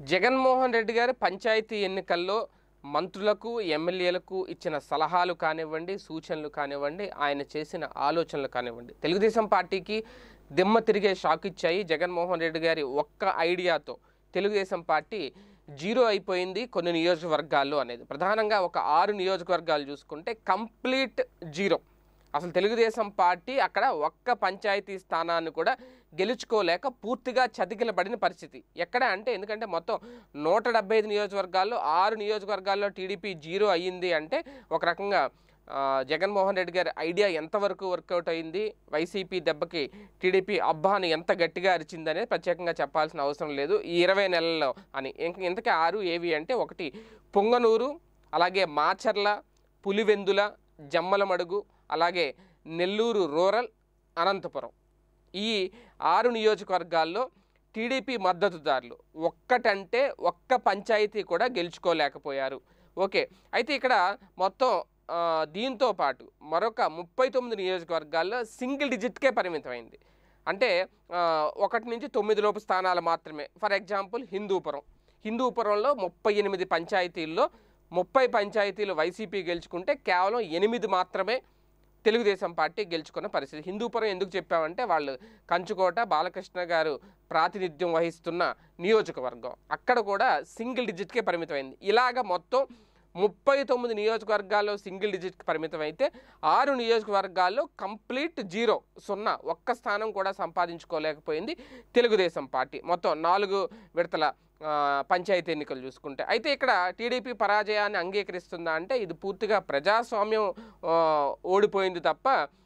జగన్మోహన్ రెడ్డి గారు పంచాయతీ ఎన్నికల్లో మంత్రులకు ఎమ్మెల్యేలకు ఇచ్చిన సలహాలు కానివ్వండి సూచనలు కానివ్వండి ఆయన చేసిన ఆలోచనలు కానివ్వండి తెలుగుదేశం పార్టీకి దిమ్మ తిరిగే షాక్ ఇచ్చాయి జగన్మోహన్ రెడ్డి గారి ఒక్క ఐడియాతో తెలుగుదేశం పార్టీ జీరో అయిపోయింది కొన్ని నియోజకవర్గాల్లో అనేది ప్రధానంగా ఒక ఆరు నియోజకవర్గాలు చూసుకుంటే కంప్లీట్ జీరో అసలు తెలుగుదేశం పార్టీ అక్కడ ఒక్క పంచాయతీ స్థానాన్ని కూడా గెలుచుకోలేక పూర్తిగా చతికిలబడిన పరిస్థితి ఎక్కడ అంటే ఎందుకంటే మొత్తం నూట డెబ్బై ఐదు నియోజకవర్గాల్లో ఆరు నియోజకవర్గాల్లో టీడీపీ జీరో అయ్యింది అంటే ఒక రకంగా ఆ, జగన్మోహన్ రెడ్డి గారి ఐడియా ఎంతవరకు వర్కౌట్ అయింది వైసీపీ దెబ్బకి టీడీపీ అబ్బాని ఎంత గట్టిగా అరిచిందనేది ప్రత్యేకంగా చెప్పాల్సిన అవసరం లేదు ఈ ఇరవై నెలల్లో అని ఇంక- ఇంతకీ ఆరు ఏవి అంటే ఒకటి పొంగనూరు అలాగే మాచర్ల పులివెందుల జమ్మలమడుగు అలాగే నెల్లూరు రూరల్ అనంతపురం ఈ ఆరు నియోజకవర్గాల్లో టీడీపీ మద్దతుదారులు ఒక్కటంటే ఒక్క పంచాయతీ కూడా గెలుచుకోలేకపోయారు ఓకే అయితే ఇక్కడ మొత్తం ఆ, దీంతో పాటు మరొక ముప్పై తొమ్మిది నియోజకవర్గాల్లో సింగిల్ డిజిట్కే పరిమితమైంది అంటే ఆ, ఒకటి నుంచి తొమ్మిది లోపు స్థానాలు మాత్రమే ఫర్ ఎగ్జాంపుల్ హిందూపురం హిందూపురంలో ముప్పై ఎనిమిది పంచాయతీల్లో ముప్పై పంచాయతీలు వైసీపీ గెలుచుకుంటే కేవలం ఎనిమిది మాత్రమే తెలుగుదేశం పార్టీ గెలుచుకున్న పరిస్థితి హిందూపురం ఎందుకు చెప్పామంటే వాళ్ళు కంచుకోట బాలకృష్ణ గారు ప్రాతినిధ్యం వహిస్తున్న నియోజకవర్గం అక్కడ కూడా సింగిల్ డిజిట్కే పరిమితమైంది ఇలాగ మొత్తం ముప్పై తొమ్మిది నియోజకవర్గాల్లో సింగిల్ డిజిట్కి పరిమితం అయితే ఆరు నియోజకవర్గాల్లో కంప్లీట్ జీరో సున్నా ఒక్క స్థానం కూడా సంపాదించుకోలేకపోయింది తెలుగుదేశం పార్టీ మొత్తం నాలుగు విడతల ఆ, పంచాయతీ ఎన్నికలు చూసుకుంటే అయితే ఇక్కడ టీడీపీ పరాజయాన్ని అంగీకరిస్తుందా అంటే ఇది పూర్తిగా ప్రజాస్వామ్యం ఆ, ఓడిపోయింది తప్ప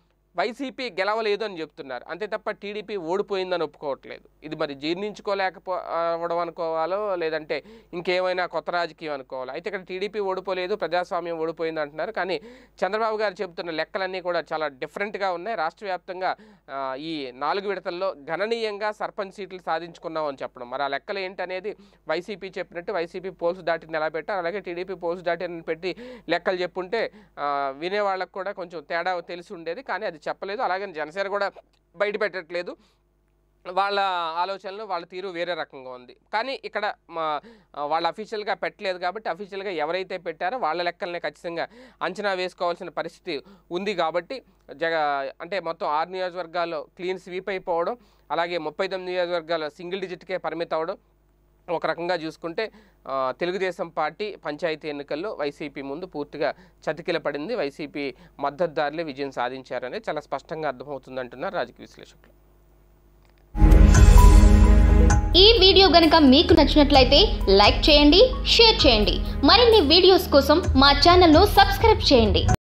వైసీపీ గెలవలేదు అని చెప్తున్నారు అంతే తప్ప టీడీపీ ఓడిపోయిందని ఒప్పుకోవట్లేదు ఇది మరి జీర్ణించుకోలేకపో అవడం అనుకోవాలో లేదంటే ఇంకేమైనా కొత్త రాజకీయం అనుకోవాలో అయితే ఇక్కడ టీడీపీ ఓడిపోలేదు ప్రజాస్వామ్యం ఓడిపోయింది అంటున్నారు కానీ చంద్రబాబు గారు చెబుతున్న లెక్కలన్నీ కూడా చాలా డిఫరెంట్గా ఉన్నాయి రాష్ట్ర వ్యాప్తంగా ఆ, ఈ నాలుగు విడతల్లో గణనీయంగా సర్పంచ్ సీట్లు సాధించుకున్నాం అని చెప్పడం మరి ఆ లెక్కలు ఏంటనేది వైసీపీ చెప్పినట్టు వైసీపీ పోల్స్ దాటిని ఎలా పెట్టారు అలాగే టీడీపీ పోల్స్ దాటిని పెట్టి లెక్కలు చెప్పుంటే ఆ, వినేవాళ్ళకు కూడా కొంచెం తేడా తెలిసి ఉండేది కానీ అది చెప్పలేదు అలాగే జనసేన కూడా బయట పెట్టట్లేదు వాళ్ళ ఆలోచనలు వాళ్ళ తీరు వేరే రకంగా ఉంది కానీ ఇక్కడ మా వాళ్ళు అఫీషియల్గా పెట్టలేదు కాబట్టి అఫీషియల్గా ఎవరైతే పెట్టారో వాళ్ళ లెక్కలనే ఖచ్చితంగా అంచనా వేసుకోవాల్సిన పరిస్థితి ఉంది కాబట్టి జగ అంటే మొత్తం ఆరు నియోజకవర్గాల్లో క్లీన్ స్వీప్ అయిపోవడం అలాగే ముప్పై తొమ్మిది నియోజకవర్గాల్లో సింగిల్ డిజిట్కే పరిమితం అవడం ఒక రకంగా చూసుకుంటే ఆ, తెలుగుదేశం పార్టీ పంచాయతీ ఎన్నికల్లో వైసీపీ ముందు పూర్తిగా చతికిల పడింది వైసీపీ మద్దతుదారులే విజయం సాధించారనేది చాలా స్పష్టంగా అర్థమవుతుందంటున్నారు రాజకీయ విశ్లేషకులు ఈ వీడియో గనుక మీకు నచ్చినట్లయితే లైక్ చేయండి షేర్ చేయండి మరిన్ని వీడియోస్ కోసం మా ఛానల్ను సబ్స్క్రైబ్ చేయండి